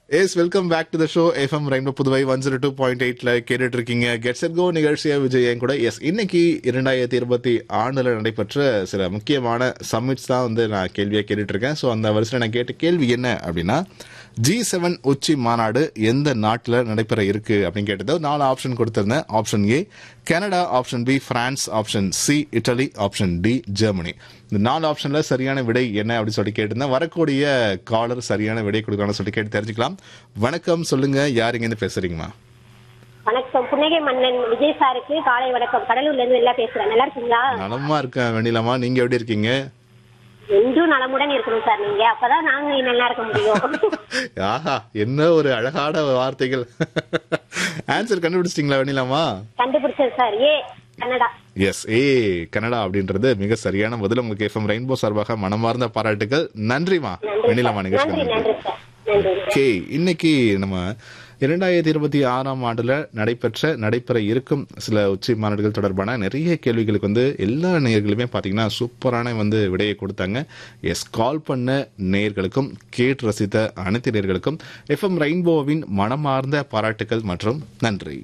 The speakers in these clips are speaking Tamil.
S welcome back to the show FM rainbow Puduvai one zero two point எயிட்ல கேட்டுட்டு இருக்கீங்க கெட்ஸ் அட் கோ நிகழ்ச்சியா விஜய் என் கூட எஸ் இன்னைக்கு இரண்டாயிரத்தி இருபத்தி ஆண்டுல நடைபெற்ற சில முக்கியமான சம்மிட்ஸ் தான் வந்து நான் கேள்வியா கேட்டுட்டு இருக்கேன் ஸோ அந்த வரிசையில் நான் கேட்ட கேள்வி என்ன அப்படின்னா ஜி செவன் உச்சி மாநாடு எந்த நாட்டில் நடைபெற இருக்கு அப்படின்னு கேட்டது நாலு ஆப்ஷன் கொடுத்திருந்தேன் option A Canada option B France option C Italy option D Germany இந்த நாலு ஆப்ஷன்ல சரியான விடை என்ன அப்படின்னு சொல்லி கேட்டிருந்தேன் வரக்கூடிய காலர் சரியான விடை கொடுக்கலாம்னு சொல்லி கேட்டு தெரிஞ்சுக்கலாம் வணக்கம் சொல்லுங்க யார் இருந்து பேசுறீங்கம்மா வணக்கம் புன்னகை மன்னன் விஜய் சாருக்கு காலை வணக்கம் கடலூர்ல இருந்து வெளில பேசுறேன் நல்லா இருக்கீங்களா நலமா இருக்கேன் வெண்ணிலாமா நீங்க எப்படி இருக்கீங்க என்றும் நலமுடன் இருக்கணும் சார் நீங்க அப்பதான் நாங்க நல்லா இருக்க முடியும் ஆஹா என்ன ஒரு அழகான வார்த்தைகள் ஆன்சர் கண்டுபிடிச்சிட்டீங்களா வெண்ணிலாமா கண்டுபிடிச்சது sir A Canada yes A Canada அப்படின்றது மிக சரியான பதில் உங்களுக்கு எஃப்எம் ரெயின்போ சார்பாக மனமார்ந்த பாராட்டுகள் நன்றிமா வெண்ணிலாமா நன்றி நிகழ்ச்சி நன்றி சார் நன்றி ஓகே இன்னைக்கு நம்ம இரண்டாயிரத்தி இருபத்தி ஆறாம் ஆண்டுல நடைபெற்ற நடைபெற இருக்கும் சில உச்சி மாநாடுகள் தொடர்பான நிறைய கேள்விகளுக்கு வந்து எல்லா நேயர்களுமே பாத்தீங்கன்னா சூப்பரான வந்து விடையை கொடுத்தாங்க எஸ் கால் பண்ண நேயர்களுக்கும் கேட்டு ரசித்த அனைத்து நேயர்களுக்கும் எஃப்எம் ரெயின்போவின் மனமார்ந்த பாராட்டுகள் மற்றும் நன்றி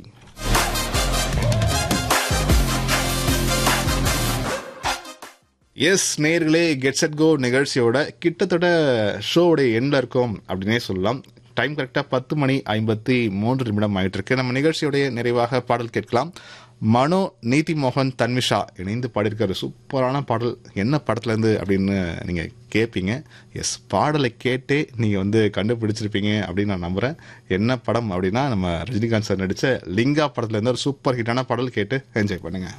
எஸ் நேர்களே கெட்ஸ் அட் கோ நிகழ்ச்சியோட கிட்டத்தட்ட ஷோவுடைய எண்ணில் இருக்கோம் அப்படின்னே சொல்லலாம் டைம் கரெக்டாக பத்து மணி ஐம்பத்தி மூன்று நிமிடம் ஆயிட்டு இருக்கு நம்ம நிகழ்ச்சியுடைய நிறைவாக பாடல் கேட்கலாம் மனோ நீதி மோகன் தன்மிஷா இணைந்து பாடியிருக்கிற சூப்பரான பாடல் என்ன படத்துல இருந்து அப்படின்னு நீங்க கேட்பீங்க எஸ் பாடலை கேட்டே நீங்க வந்து கண்டுபிடிச்சிருப்பீங்க அப்படின்னு நான் நம்புறேன் என்ன படம் அப்படின்னா நம்ம ரஜினிகாந்த் சார் நடிச்ச லிங்கா படத்துல இருந்து ஒரு சூப்பர் ஹிட்டான பாடல் கேட்டு என்ஜாய் பண்ணுங்க